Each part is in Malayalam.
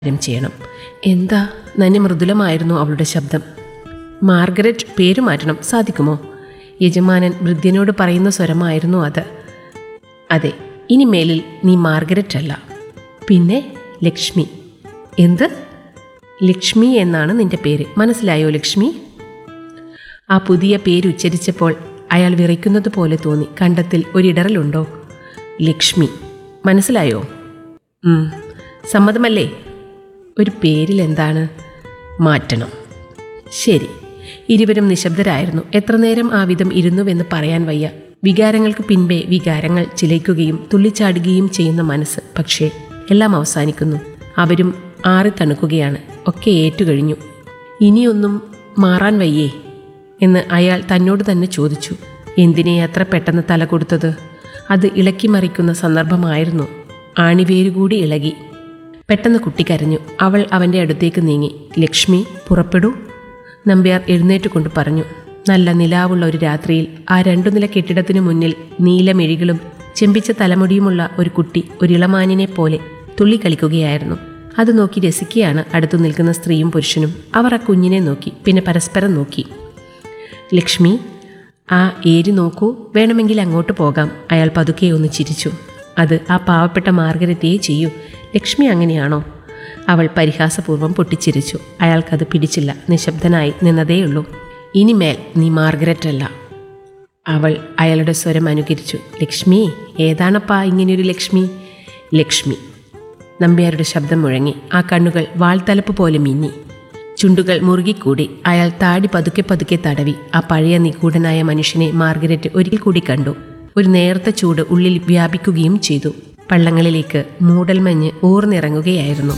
കാര്യം ചെയ്യണം എന്താ നന്ദി മൃദുലമായിരുന്നു അവളുടെ ശബ്ദം മാർഗരറ്റ് പേര് മാറ്റണം സാധിക്കുമോ യജമാനൻ വൃദ്ധ്യനോട് പറയുന്ന സ്വരമായിരുന്നു അത് അതെ ഇനി മേലിൽ നീ മാർഗരറ്റ് അല്ല പിന്നെ ലക്ഷ്മി എന്ത് ലക്ഷ്മി എന്നാണ് നിന്റെ പേര് മനസ്സിലായോ ലക്ഷ്മി ആ പുതിയ പേര് ഉച്ചരിച്ചപ്പോൾ അയാൾ വിറയ്ക്കുന്നത് പോലെ തോന്നി കണ്ടത്തിൽ ഒരിടറലുണ്ടോ ലക്ഷ്മി മനസ്സിലായോ ഉം, സമ്മതമല്ലേ ഒരു പേരിൽ എന്താണ് മാറ്റണം ശരി ഇരുവരും നിശബ്ദരായിരുന്നു എത്ര നേരം ആ വിധം ഇരുന്നുവെന്ന് പറയാൻ വയ്യ വികാരങ്ങൾക്ക് പിൻപേ വികാരങ്ങൾ ചിലയ്ക്കുകയും തുള്ളിച്ചാടുകയും ചെയ്യുന്ന മനസ്സ് പക്ഷേ എല്ലാം അവസാനിക്കുന്നു അവരും ആറി തണുക്കുകയാണ് ഒക്കെ ഏറ്റുകഴിഞ്ഞു ഇനിയൊന്നും മാറാൻ വയ്യേ എന്ന് അയാൾ തന്നോട് തന്നെ ചോദിച്ചു എന്തിനെ അത്ര പെട്ടെന്ന് തല കൊടുത്തത് അത് ഇളക്കി മറിക്കുന്ന സന്ദർഭമായിരുന്നു ആണിവേരുകൂടി ഇളകി പെട്ടെന്ന് കുട്ടി കരഞ്ഞു അവൾ അവൻ്റെ അടുത്തേക്ക് നീങ്ങി ലക്ഷ്മി പുറപ്പെടൂ നമ്പ്യാർ എഴുന്നേറ്റ് കൊണ്ട് പറഞ്ഞു നല്ല നിലാവുള്ള ഒരു രാത്രിയിൽ ആ രണ്ടു നില കെട്ടിടത്തിനു മുന്നിൽ നീലമിഴികളും ചെമ്പിച്ച തലമുടിയുമുള്ള ഒരു കുട്ടി ഒരു ഇളമാനിനെ പോലെ തുള്ളിക്കളിക്കുകയായിരുന്നു അത് നോക്കി രസിക്കുകയാണ് അടുത്തു നിൽക്കുന്ന സ്ത്രീയും പുരുഷനും അവർ ആ കുഞ്ഞിനെ നോക്കി പിന്നെ പരസ്പരം നോക്കി ലക്ഷ്മി ആ ഏരി നോക്കൂ വേണമെങ്കിൽ അങ്ങോട്ട് പോകാം അയാൾ പതുക്കെ ഒന്ന് ചിരിച്ചു അത് ആ പാവപ്പെട്ട മാർഗരറ്റയെ ചെയ്യൂ ലക്ഷ്മി അങ്ങനെയാണോ അവൾ പരിഹാസപൂർവ്വം പൊട്ടിച്ചിരിച്ചു അയാൾക്കത് പിടിച്ചില്ല നിശബ്ദനായി നിന്നതേയുള്ളൂ ഇനിമേൽ നീ മാർഗരറ്റ് അല്ല അവൾ അയാളുടെ സ്വരം അനുകരിച്ചു ലക്ഷ്മി ഏതാണപ്പാ ഇങ്ങനെയൊരു ലക്ഷ്മി ലക്ഷ്മി നമ്പ്യാരുടെ ശബ്ദം മുഴങ്ങി ആ കണ്ണുകൾ വാൾത്തലപ്പ് പോലെ മിന്നി ചുണ്ടുകൾ മുറുകിക്കൂടി അയാൾ താടി പതുക്കെ പതുക്കെ തടവി ആ പഴയ നിഗൂഢനായ മനുഷ്യനെ മാർഗരറ്റ് ഒരിക്കൽ കൂടി കണ്ടു ഒരു നേർത്ത ചൂട് ഉള്ളിൽ വ്യാപിക്കുകയും ചെയ്തു പള്ളങ്ങളിലേക്ക് മൂടൽമഞ്ഞ് ഊർന്നിറങ്ങുകയായിരുന്നു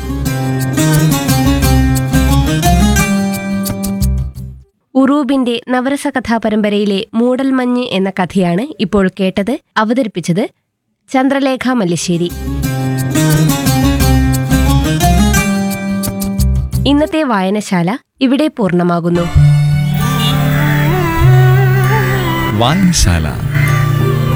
ഉറൂബിന്റെ നവരസ കഥാപരമ്പരയിലെ മൂടൽമഞ്ഞ് എന്ന കഥയാണ് ഇപ്പോൾ കേട്ടത് അവതരിപ്പിച്ചത് ചന്ദ്രലേഖ മല്ലിശ്ശേരി ഇന്നത്തെ വായനശാല ഇവിടെ പൂർണ്ണമാകുന്നു വായനശാല